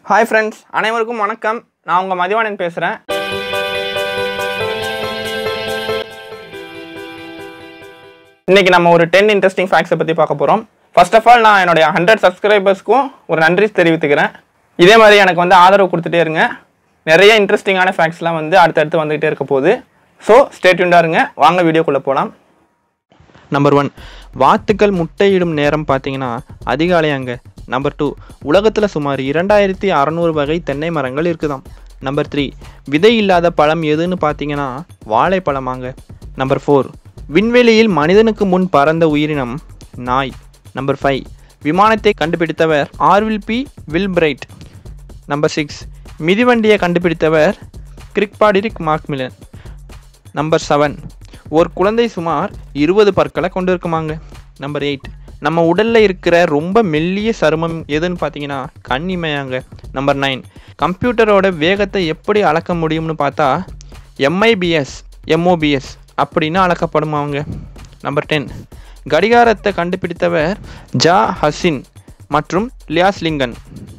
hi friends அனைவருக்கும் வணக்கம் நான் உங்கள் மதிவாணன் பேசுகிறேன் இன்னைக்கு நம்ம ஒரு டென் இன்ட்ரெஸ்டிங் ஃபேக்ட்ஸை பற்றி பார்க்க போகிறோம் ஃபர்ஸ்ட் ஆஃப் ஆல் நான் என்னுடைய ஹண்ட்ரட் சப்ஸ்கிரைபர்ஸ்க்கும் ஒரு நன்றி தெரிவித்துக்கிறேன் இதே மாதிரி எனக்கு வந்து ஆதரவு கொடுத்துட்டே இருங்க நிறைய இன்ட்ரெஸ்டிங்கான ஃபேக்ட்ஸ்லாம் வந்து அடுத்தடுத்து வந்துகிட்டே இருக்க போகுது ஸோ ஸ்டேட்யூண்டாக இருங்க வாங்க வீடியோக்குள்ளே போகலாம் நம்பர் ஒன் வாத்துக்கள் முட்டையிடும் நேரம் பார்த்தீங்கன்னா அதிகாலையாங்க நம்பர் டூ உலகத்தில் சுமார் இரண்டாயிரத்தி அறநூறு வகை தென்னை மரங்கள் இருக்குதாம் நம்பர் த்ரீ விதை இல்லாத பழம் எதுன்னு பார்த்தீங்கன்னா வாழைப்பழமாங்க நம்பர் ஃபோர் விண்வெளியில் மனிதனுக்கு முன் பறந்த உயிரினம் நாய் நம்பர் ஃபைவ் விமானத்தை கண்டுபிடித்தவர் ஆர்வில் பி வில்பிரைட் நம்பர் சிக்ஸ் மிதிவண்டியை கண்டுபிடித்தவர் கிரிக்பாடிரிக் மார்க்மிலன் நம்பர் செவன் ஒரு குழந்தை சுமார் இருபது பற்களை கொண்டு இருக்குமாங்க நம்பர் எயிட் நம்ம உடலில் இருக்கிற ரொம்ப மெல்லிய சருமம் எதுன்னு பார்த்தீங்கன்னா கண்ணிமையாங்க நம்பர் நைன் கம்ப்யூட்டரோட வேகத்தை எப்படி அளக்க முடியும்னு பார்த்தா எம்ஐபிஎஸ் எம்ஓபிஎஸ் அப்படின்னு அளக்கப்படுமாங்க நம்பர் டென் கடிகாரத்தை கண்டுபிடித்தவர் ஜா ஹசின் மற்றும் லியாஸ்லிங்கன்